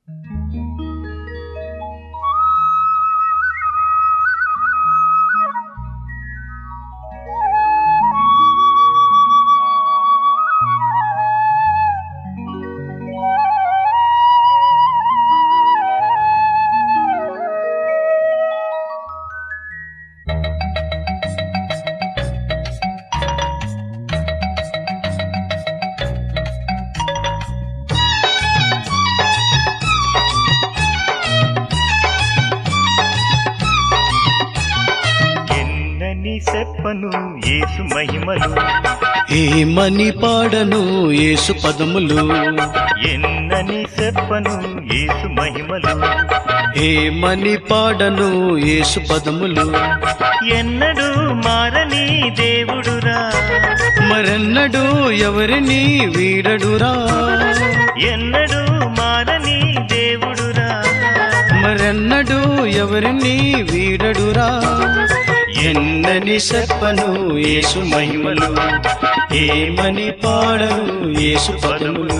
ఎన్నని చెప్పను యేసు మహిమలు ఏమని పాడను యేసు పదములు ఎన్నని చెప్పను యేసు మహిమలు ఏమని పాడను యేసు పదములు ఎన్నడూ మారని దేవుడురా మరెన్నడూ ఎవరిని వీడడురా ఎన్నడూ మారని దేవుడురా మరెన్నడూ ఎవరిని వీడడురా ఎన్నని చెప్పను యేసు మహిమలు ఏమని పాడను యేసు పదములు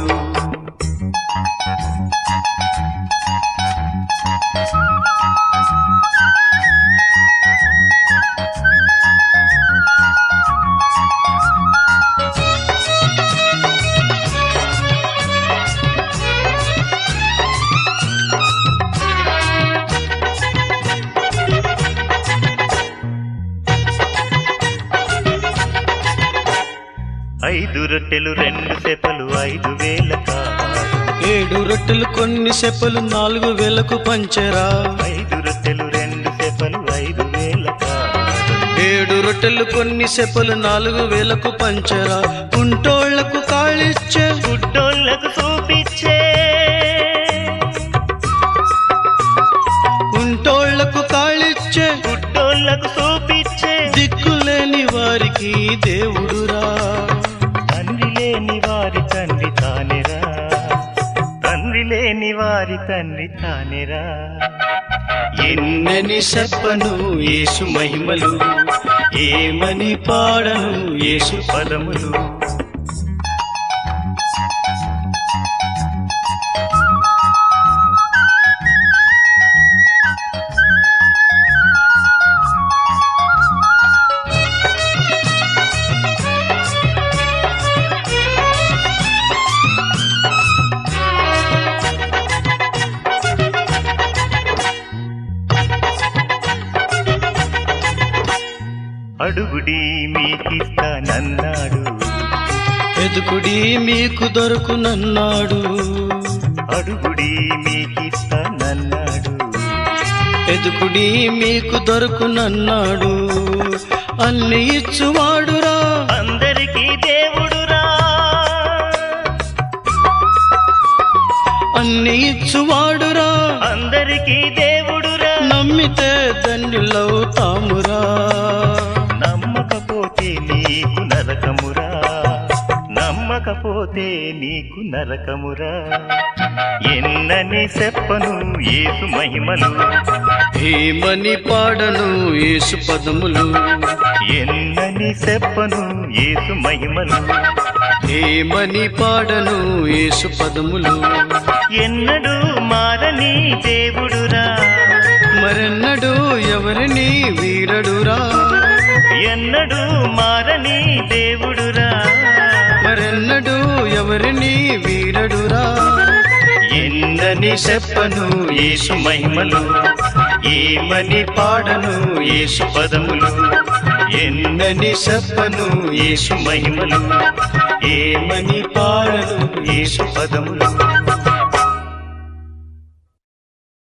ఐదు రొట్టెలు రెండు సెపలు ఐదు వేల కావాలి ఏడు రొట్టెలు కొన్ని సెప్పలు నాలుగు వేలకు పంచరా ఐదు రొట్టెలు రెండు సెపలు ఐదు వేల కావాలి ఏడు రొట్టెలు కొన్ని సెప్పలు నాలుగు వేలకు పంచరా కుంటోళ్లకు కాళిచ్చే గుడ్డోళ్ళకు చూపించే కుంటోళ్లకు కాళిచ్చే గుడ్డోళ్ళకు చూపించే దిక్కులేని వారికి దేవుడురా తండ్రి లేని వారి తండ్రి తానేరా తండ్రి లేని వారి తండ్రి తానేరా ఎన్నని చెప్పను యేసు మహిమలు ఏమని పాడను యేసు పదములు అడుగుడి మీకిస్తానన్నాడు ఎదుకుడి మీకు దొరుకునన్నాడు అడుగుడి మీకిస్తానన్నాడు ఎదుకుడి మీకు దొరుకునన్నాడు అన్ని ఇచ్చువాడురా అందరికీ దేవుడురా అన్ని ఇచ్చువాడురా అందరికీ దేవుడురా నమ్మితే ధన్యులవుతామురా నమ్మకపోతే నీకు నరకమురా నమ్మకపోతే నీకు నరకమురా ఎన్నని చెప్పను యేసు మహిమలు ఏమని పాడను యేసు పదములు ఎన్నని చెప్పను యేసు మహిమలు ఏమని పాడను యేసు పదములు ఎన్నడూ మారని దేవుడురా మరెన్నడూ ఎవరిని వీడడురా ఎన్నడూ మారని దేవుడురా మరెన్నడూ ఎవరిని వీడడురా ఎన్నని చెప్పను యేసు మహిమలు ఏమని పాడను యేసు పదములు ఎన్నని చెప్పను యేసు మహిమలు ఏమని పాడను యేసు పదములు